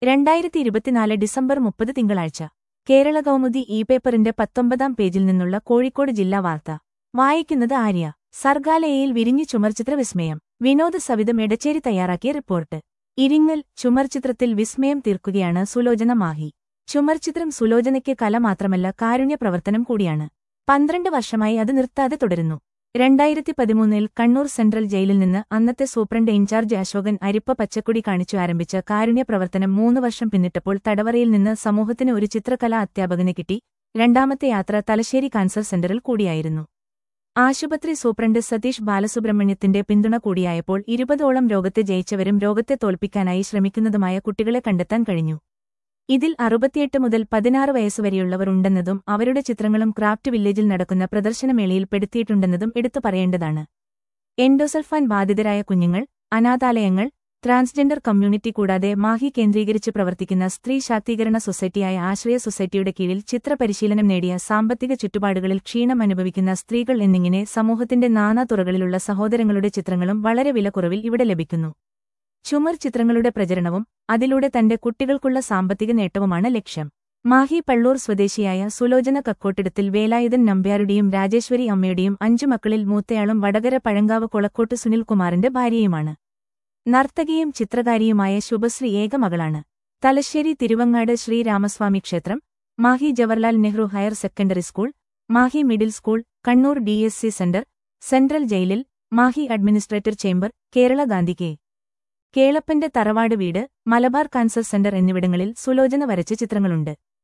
രണ്ടായിരത്തി ഇരുപത്തിനാല് ഡിസംബർ മുപ്പത് തിങ്കളാഴ്ച കേരള കൗമുദി ഇ പേപ്പറിന്റെ പത്തൊമ്പതാം പേജിൽ നിന്നുള്ള കോഴിക്കോട് ജില്ലാ വാർത്ത വായിക്കുന്നത് ആര്യ സർഗാലയയിൽ വിരിഞ്ഞു ചുമർചിത്ര വിസ്മയം വിനോദ സവിതം എടച്ചേരി തയ്യാറാക്കിയ റിപ്പോർട്ട് ഇരിങ്ങൽ ചുമർചിത്രത്തിൽ വിസ്മയം തീർക്കുകയാണ് സുലോചന മാഹി ചുമർചിത്രം സുലോചനയ്ക്ക് കല മാത്രമല്ല കാരുണ്യ പ്രവർത്തനം കൂടിയാണ് പന്ത്രണ്ട് വർഷമായി അത് നിർത്താതെ തുടരുന്നു രണ്ടായിരത്തി പതിമൂന്നിൽ കണ്ണൂർ സെൻട്രൽ ജയിലിൽ നിന്ന് അന്നത്തെ സൂപ്രണ്ട് ഇൻചാർജ് അശോകൻ അരിപ്പ പച്ചക്കുടി കാണിച്ചു ആരംഭിച്ച കാരുണ്യ പ്രവർത്തനം മൂന്ന് വർഷം പിന്നിട്ടപ്പോൾ തടവറയിൽ നിന്ന് സമൂഹത്തിന് ഒരു ചിത്രകലാ അധ്യാപകനെ കിട്ടി രണ്ടാമത്തെ യാത്ര തലശ്ശേരി കാൻസർ സെന്ററിൽ കൂടിയായിരുന്നു ആശുപത്രി സൂപ്രണ്ട് സതീഷ് ബാലസുബ്രഹ്മണ്യത്തിന്റെ പിന്തുണ കൂടിയായപ്പോൾ ഇരുപതോളം രോഗത്തെ ജയിച്ചവരും രോഗത്തെ തോൽപ്പിക്കാനായി ശ്രമിക്കുന്നതുമായ കുട്ടികളെ കണ്ടെത്താൻ കഴിഞ്ഞു ഇതിൽ അറുപത്തിയെട്ട് മുതൽ പതിനാറ് വയസ്സുവരെയുള്ളവർ ഉണ്ടെന്നതും അവരുടെ ചിത്രങ്ങളും ക്രാഫ്റ്റ് വില്ലേജിൽ നടക്കുന്ന പ്രദർശനമേളയിൽ പെടുത്തിയിട്ടുണ്ടെന്നതും എടുത്തു പറയേണ്ടതാണ് എൻഡോസൾഫാൻ ബാധിതരായ കുഞ്ഞുങ്ങൾ അനാഥാലയങ്ങൾ ട്രാൻസ്ജെൻഡർ കമ്മ്യൂണിറ്റി കൂടാതെ മാഹി കേന്ദ്രീകരിച്ച് പ്രവർത്തിക്കുന്ന സ്ത്രീ ശാക്തീകരണ സൊസൈറ്റിയായ ആശ്രയ സൊസൈറ്റിയുടെ കീഴിൽ ചിത്രപരിശീലനം നേടിയ സാമ്പത്തിക ചുറ്റുപാടുകളിൽ ക്ഷീണം അനുഭവിക്കുന്ന സ്ത്രീകൾ എന്നിങ്ങനെ സമൂഹത്തിന്റെ നാനാ തുറകളിലുള്ള സഹോദരങ്ങളുടെ ചിത്രങ്ങളും വളരെ വിലക്കുറവിൽ ഇവിടെ ലഭിക്കുന്നു ചുമർ ചിത്രങ്ങളുടെ പ്രചരണവും അതിലൂടെ തന്റെ കുട്ടികൾക്കുള്ള സാമ്പത്തിക നേട്ടവുമാണ് ലക്ഷ്യം മാഹി പള്ളൂർ സ്വദേശിയായ സുലോചന കക്കോട്ടിടത്തിൽ വേലായുധൻ നമ്പ്യാരുടെയും രാജേശ്വരി അമ്മയുടെയും അഞ്ചു മക്കളിൽ മൂത്തയാളും വടകര പഴങ്കാവ് കൊളക്കോട്ട് സുനിൽകുമാറിന്റെ ഭാര്യയുമാണ് നർത്തകിയും ചിത്രകാരിയുമായ ശുഭശ്രീ ഏക മകളാണ് തലശ്ശേരി തിരുവങ്ങാട് ശ്രീരാമസ്വാമി ക്ഷേത്രം Mahe Jawaharlal Nehru higher secondary school Mahe middle school Kannur D S C centre central ജയിലിൽ Mahe administrator chamber Kerala Gandhi K കേളപ്പന്റെ തറവാട് വീട് മലബാർ കാൻസർ സെന്റർ എന്നിവിടങ്ങളിൽ സുലോചന വരച്ച ചിത്രങ്ങളുണ്ട്